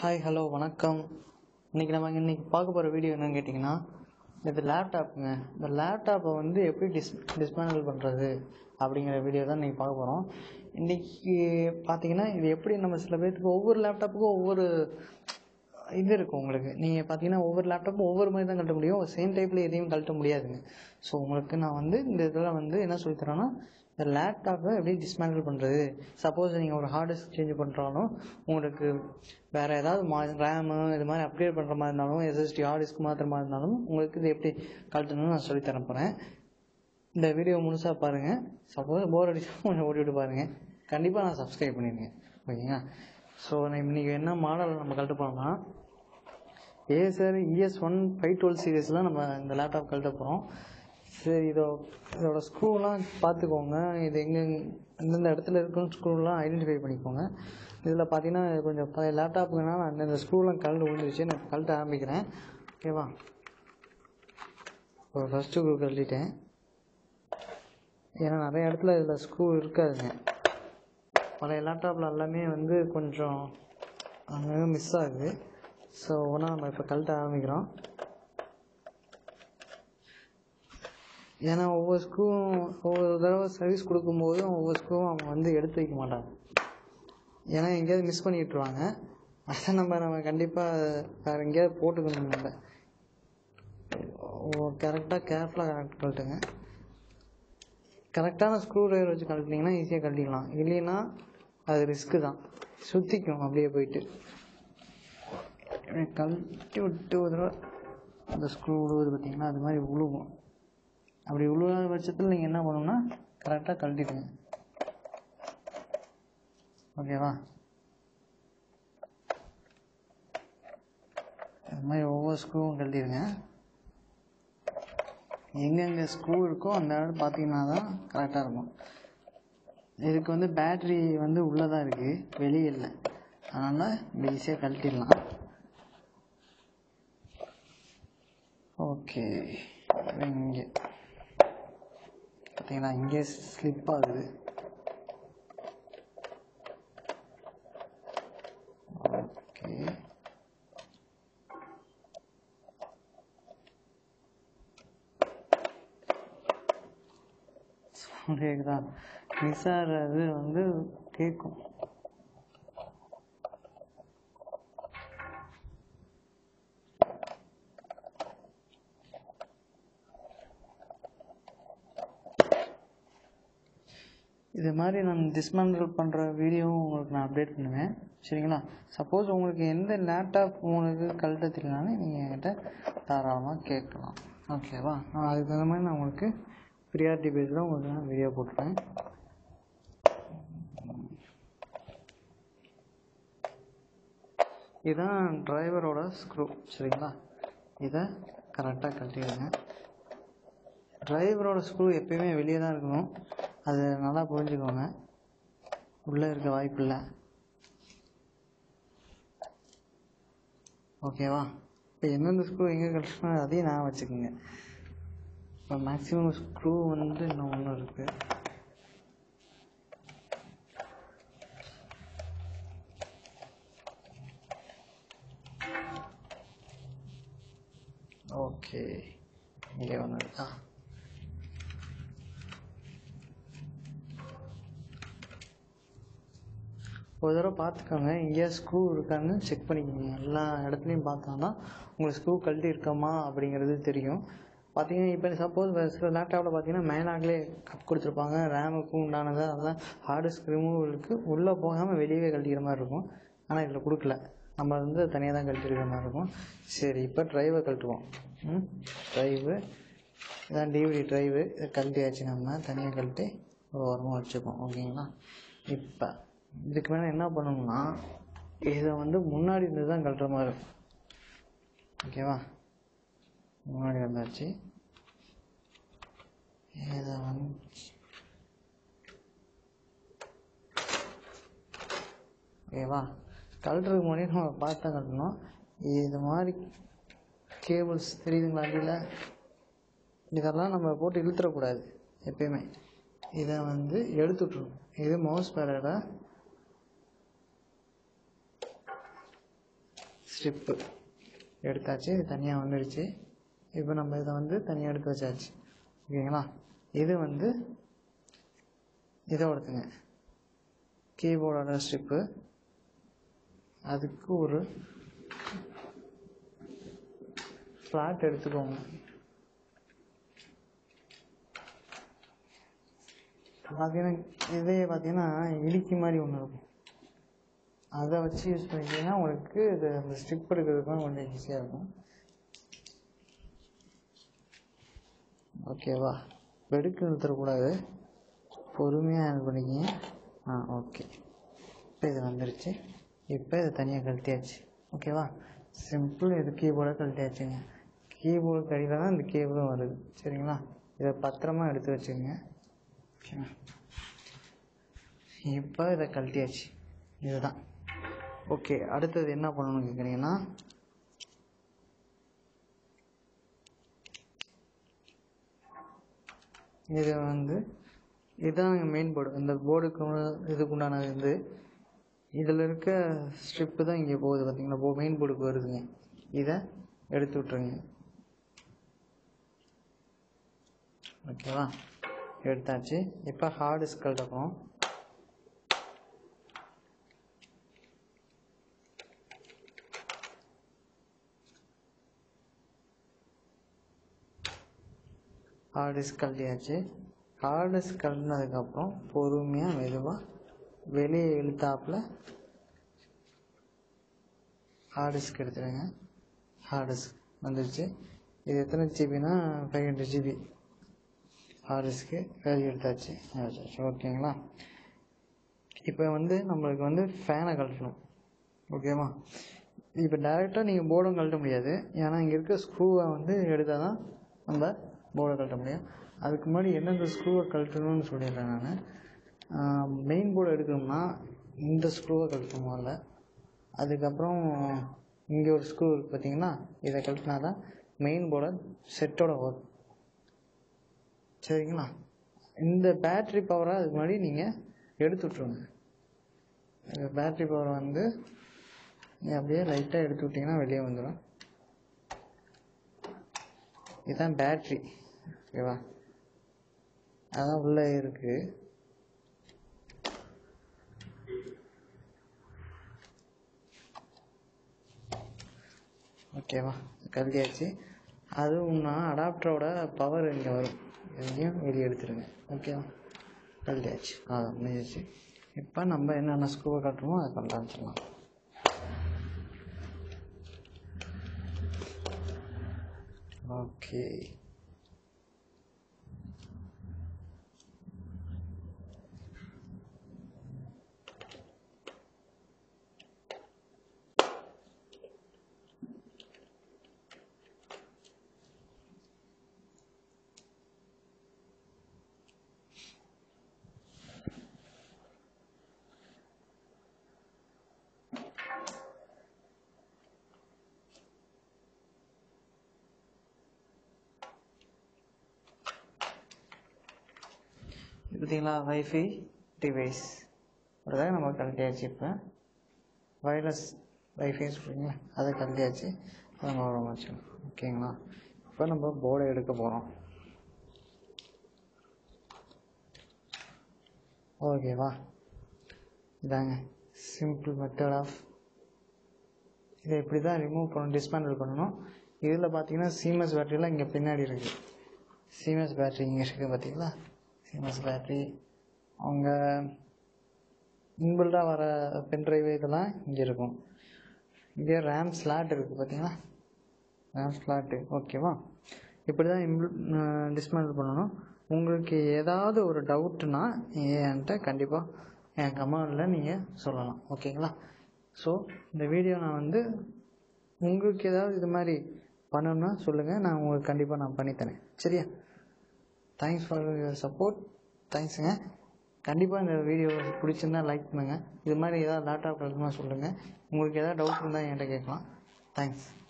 hi hello வணக்கம் இன்றைக்கி நம்ம இன்றைக்கி பார்க்க போகிற வீடியோ என்னன்னு கேட்டிங்கன்னா இது லேப்டாப்புங்க இந்த லேப்டாப்பை வந்து எப்படி டிஸ் டிஸ்மேண்டில் பண்ணுறது அப்படிங்கிற வீடியோ தான் இன்றைக்கி பார்க்க போகிறோம் இன்றைக்கி பார்த்தீங்கன்னா இது எப்படி நம்ம சில பேர்த்துக்கு ஒவ்வொரு லேப்டாப்புக்கும் ஒவ்வொரு இது இருக்கும் உங்களுக்கு நீங்கள் பார்த்தீங்கன்னா ஒவ்வொரு லேப்டாப்பும் ஒவ்வொரு மாதிரி தான் கழட்ட முடியும் சேம் டைப்பில் எதையும் கழட்ட முடியாதுங்க ஸோ உங்களுக்கு நான் வந்து இந்த இதில் வந்து என்ன சொல்லித் தரேன்னா இந்த லேப்டாப்பை எப்படி டிஸ்மேண்டில் பண்ணுறது சப்போஸ் நீங்கள் ஒரு ஹார்ட் டிஸ்க் சேஞ்ச் பண்ணுறாலும் உங்களுக்கு வேறு ஏதாவது மா ரேமு இது மாதிரி அப்டேட் பண்ணுற மாதிரி இருந்தாலும் எஸ்எஸ்டி ஹார்ட் டிஸ்க் மாற்றுற மாதிரி இருந்தாலும் உங்களுக்கு இது எப்படி கழட்டணும்னு நான் சொல்லித் தர போகிறேன் இந்த வீடியோ முழுசாக பாருங்கள் சப்போஸ் போர் அடிச்சா கொஞ்சம் ஓடி விட்டு பாருங்கள் கண்டிப்பாக நான் சப்ஸ்கிரைப் பண்ணிடுங்க ஓகேங்களா ஸோ இன்றைக்கி என்ன மாடல் நம்ம கழட்ட போகிறோம்னா Acer ES one five twelve சீரீஸில் நம்ம இந்த லேப்டாப் கழட்ட போகிறோம் சரி இதோ இதோட ஸ்க்ரூலாம் பார்த்துக்கோங்க இது எங்கே எந்தெந்த இடத்துல இருக்குன்னு ஸ்க்ரூலாம் ஐடென்டிஃபை பண்ணிக்கோங்க இதில் பார்த்தீங்கன்னா இது கொஞ்சம் பழைய லேப்டாப்புக்குனா நான் இந்த ஸ்க்ரூலாம் கழண்டு விழுந்துருச்சு நான் கழட்ட ஆரம்பிக்கிறேன் ஓகேவா இப்போ ஃபஸ்ட்டு ஸ்க்ரூ கழட்டிட்டேன் ஏன்னா நிறைய இடத்துல இதில் ஸ்க்ரூ இருக்காதுங்க பழைய லேப்டாப்பில் எல்லாமே வந்து கொஞ்சம் அங்கங்கே மிஸ் ஆகுது ஸோ ஒன்றா நம்ம இப்போ கழட்ட ஆரம்பிக்கிறோம் ஏன்னா ஒவ்வொரு ஸ்க்ரூவும் ஒவ்வொரு தடவை சர்வீஸ் கொடுக்கும்போதும் ஒவ்வொரு ஸ்க்ரூவும் அவங்க வந்து எடுத்து வைக்க மாட்டாங்க ஏன்னா எங்கேயாவது மிஸ் பண்ணி விட்ருவாங்க அதை நம்ம நம்ம கண்டிப்பாக வேறு எங்கேயாவது போட்டுக்கணும் நம்ம கரெக்டாக கேர்ஃபுல்லாக கரெக்ட் கழட்டுங்க கரெக்டான ஸ்க்ரூ ட்ரைவர் வச்சு கழட்டினீங்கன்னா ஈஸியாக கழட்டிக்கலாம் இல்லைன்னா அது ரிஸ்க்கு தான் சுற்றிக்கும் அப்படியே போயிட்டு கழட்டி விட்டு ஒரு தடவை அந்த ஸ்க்ரூ விழுவுது பார்த்தீங்கன்னா அது மாதிரி விழுவும் அப்படி விழுவாத பட்சத்தில் நீங்கள் என்ன பண்ணணும்னா கரெக்டாக கழட்டிடுங்க ஓகேவா அது மாதிரி ஒவ்வொரு ஸ்க்ரூவும் கழட்டிடுங்க எங்கெங்கே ஸ்க்ரூ இருக்கோ அந்த இடம் பார்த்தீங்கன்னா தான் கரெக்டாக இருக்கும் இதுக்கு வந்து பேட்ரி வந்து உள்ளே தான் இருக்குது வெளியே இல்லை அதனால் இப்படி ஈஸியாக கழட்டிடலாம் ஓகே இங்கே பார்த்தீங்கன்னா இங்கே ஸ்லிப் ஆகுது ஓகே கேக்குதா மிஸ் ஆகிறது வந்து கேட்கும் இது மாதிரி நான் டிஸ்மேண்டில் பண்ணுற வீடியோவும் உங்களுக்கு நான் அப்டேட் பண்ணுவேன் சரிங்களா சப்போஸ் உங்களுக்கு எந்த லேப்டாப் உங்களுக்கு கழட்ட தெரியலனாலும் நீங்கள் என்கிட்ட தாராளமாக கேட்கலாம் ஓகேவா நான் அதுக்கு தகுந்த மாதிரி நான் உங்களுக்கு ப்ரியாரிட்டி பேஸில் உங்களுக்கு நான் வீடியோ போட்டுறேன் இதுதான் டிரைவரோட ஸ்க்ரூ சரிங்களா இதை கரெக்டாக கழட்டிடுங்க டிரைவரோட ஸ்க்ரூ எப்பயுமே வெளியே தான் இருக்கணும் அது நல்லா புரிஞ்சுக்கோங்க உள்ளே இருக்க வாய்ப்பில்லை ஓகேவா இப்போ எந்தெந்த ஸ்க்ரூ எங்கே கழிச்சோம் அதையும் நான் வச்சுக்கோங்க இப்போ மேக்ஸிமம் ஸ்க்ரூ வந்து இன்னும் ஒன்று இருக்குது ஓகே இங்கே ஒன்று இருக்கா ஒரு தடவை பார்த்துக்கோங்க எங்கேயா ஸ்க்ரூ இருக்கான்னு செக் பண்ணிக்கோங்க எல்லா இடத்துலையும் பார்த்தோன்னா உங்களுக்கு ஸ்க்ரூ கழட்டி இருக்கமா அப்படிங்கிறது தெரியும் பார்த்தீங்கன்னா இப்போ சப்போஸ் சில லேப்டாப்பில் பார்த்தீங்கன்னா மேலாகலே கப் கொடுத்துருப்பாங்க ரேமுக்கு உண்டானது அதெல்லாம் ஹார்ட் டிஸ்க் ரிமூவலுக்கு உள்ளே போகாமல் வெளியவே கழட்டிக்கிற மாதிரி இருக்கும் ஆனால் இதில் கொடுக்கல நம்ம வந்து தனியாக தான் கழட்டிருக்கிற மாதிரி இருக்கும் சரி இப்போ ட்ரைவை கழட்டுவோம் ம் ட்ரைவு இதான் டிவிடி ட்ரைவு இதை கழட்டியாச்சு நம்ம தனியாக கழட்டி ஒரு ஓரமாக வச்சுப்போம் ஓகேங்களா இப்போ இதுக்கு மேலே என்ன பண்ணணும்னா இதை வந்து முன்னாடி இருந்து தான் கழட்டுற மாதிரி இருக்கும் ஓகேவா முன்னாடி வந்தாச்சு இதை வந்து ஓகேவா கழட்டுறதுக்கு முன்னாடி நம்ம பார்த்து தான் கழட்டணும் இது மாதிரி கேபிள்ஸ் தெரியுதுங்களா அடியில் இதெல்லாம் நம்ம போட்டு இழுத்துடக்கூடாது எப்பயுமே இதை வந்து எடுத்து விட்ருணும் இது மவுஸ் பேடோட ஸ்ட்ரிப்பு எடுத்தாச்சு இது தனியாக வந்துடுச்சு இப்போ நம்ம இதை வந்து தனியாக எடுத்து வச்சாச்சு ஓகேங்களா இது வந்து இதோடதுங்க கீபோர்டோட ஸ்ட்ரிப்பு அதுக்கு ஒரு ஃப்ளாட் எடுத்துக்கோங்க பார்த்தீங்கன்னா இதே பார்த்தீங்கன்னா இடுக்கி மாதிரி ஒன்று இருக்கும் அதை வச்சு யூஸ் பண்ணிட்டீங்கன்னா உங்களுக்கு இது அந்த ஸ்ட்ரிப் எடுக்கிறதுக்கும் கொஞ்சம் ஈஸியாக இருக்கும் ஓகேவா வெடுக்கு நிறுத்தக்கூடாது பொறுமையாக ஹேண்டில் பண்ணிக்கிங்க ஆ ஓகே இப்போ இது வந்துருச்சு இப்போ இது தனியாக கழட்டியாச்சு ஓகேவா சிம்பிள் இது கீபோர்டை கழட்டியாச்சுங்க கீபோர்டு கடியில் தான் இந்த கேபிளும் வருது சரிங்களா இதை பத்திரமா எடுத்து வச்சுக்கோங்க ஓகேவா இப்போ இதை கழட்டியாச்சு இதுதான் ஓகே அடுத்தது என்ன பண்ணணும்னு கேட்குறீங்கன்னா இது வந்து இதுதான் மெயின் போர்டு இந்த போர்டுக்கு இதுக்கு உண்டான இது இதில் இருக்க ஸ்ட்ரிப்பு தான் இங்கே போகுது பார்த்தீங்களா போ மெயின் போர்டுக்கு வருதுங்க இதை எடுத்து விட்ருங்க ஓகேவா எடுத்தாச்சு இப்போ ஹார்ட் டிஸ்க் கழட்டப்போம் ஹார்ட் டிஸ்க் கழட்டியாச்சு ஹார்ட் டிஸ்க் கழட்டினதுக்கப்புறம் பொறுமையாக மெதுவாக வெளியே இழுத்தாப்புல ஹார்ட் டிஸ்க் எடுத்துடுங்க ஹார்ட் டிஸ்க் வந்துடுச்சு இது எத்தனை ஜிபினா five hundred GB hard disk வெளியே எடுத்தாச்சு வச்சாச்சு ஓகேங்களா இப்போ வந்து நம்மளுக்கு வந்து ஃபேனை கழட்டணும் ஓகேவா இப்போ டேரெக்டாக நீங்கள் போர்டும் கழட்ட முடியாது ஏன்னா இங்கே இருக்க ஸ்க்ரூவை வந்து எடுத்தால் தான் நம்ம போர்டை கழட்ட முடியும் அதுக்கு முன்னாடி எந்தெந்த ஸ்க்ரூவை கழட்டணும்னு சொல்லிடுறேன் நான் மெயின் போர்டு எடுக்கணும்னா இந்த ஸ்க்ரூவை கழட்டணும் முதல்ல அதுக்கப்புறம் இங்கே ஒரு ஸ்க்ரூ இருக்குது பார்த்தீங்கன்னா இதை கழட்டினா தான் மெயின் போர்டை செட்டோட வரும் சரிங்களா இந்த பேட்ரி பவரை அதுக்கு முன்னாடி நீங்கள் எடுத்து விட்ருங்க இந்த பேட்ரி பவர் வந்து நீ அப்படியே லைட்டாக எடுத்து விட்டிங்கன்னா வெளியே வந்துடும் இதுதான் பேட்ரி ஓகேவா அதான் உள்ளே இருக்குது ஓகேவா கழட்டியாச்சு அதுவும் நான் அடாப்டரோட பவர் இங்கே வரும் இதையும் வெளியே எடுத்துருங்க ஓகேவா கழட்டியாச்சு ஆ முடிஞ்சிச்சு இப்போ நம்ம என்னென்ன ஸ்க்ரூவை கட்டுறோமோ அதை கழட்ட ஆரம்பிச்சிடலாம் ஓகே பார்த்தீங்களா வைஃபை டிவைஸ் அதுக்காக நம்ம கழட்டியாச்சு இப்போ வயர்லெஸ் வைஃபை சொல்கிறீங்களா அதை கழட்டியாச்சு அதை நம்ம வர வச்சுக்கணும் ஓகேங்களா இப்போ நம்ம போர்டை எடுக்க போகிறோம் ஓகேவா இதாங்க சிம்பிள் மெத்தட் ஆஃப் இதை இப்படி தான் ரிமூவ் பண்ணணும் டிஸ்மேண்டில் பண்ணணும் இதில் பார்த்தீங்கன்னா சீமஸ் பேட்டரிலாம் இங்கே பின்னாடி இருக்குது சீமஸ் பேட்டரி இங்கே இருக்குது பார்த்தீங்களா சீமஸ் பேட்டரி அவங்க இன்பில்டாக வர பென்ட்ரைவ் இதெல்லாம் இங்கே இருக்கும் இங்கே ரேம் ஸ்லாட் இருக்குது பார்த்தீங்களா ரேம் ஸ்லாட்டு ஓகேவா இப்படி தான் இம்பிள் டிஸ்மேண்டில் பண்ணணும் உங்களுக்கு ஏதாவது ஒரு டவுட்னா என்கிட்ட கண்டிப்பாக என் கமெண்டில் நீங்கள் சொல்லலாம் ஓகேங்களா ஸோ இந்த வீடியோ நான் வந்து உங்களுக்கு ஏதாவது இது மாதிரி பண்ணணும்னா சொல்லுங்கள் நான் உங்களுக்கு கண்டிப்பாக நான் பண்ணித்தரேன் சரியா தேங்க்ஸ் ஃபார் யுவர் சப்போர்ட் தேங்க்ஸுங்க கண்டிப்பாக இந்த வீடியோ பிடிச்சிருந்தா லைக் பண்ணுங்கள் இது மாதிரி ஏதாவது லேப்டாப் கலக்கணும்னா சொல்லுங்கள் உங்களுக்கு ஏதாவது டவுட் இருந்தால் என்கிட்ட கேட்கலாம் தேங்க்ஸ்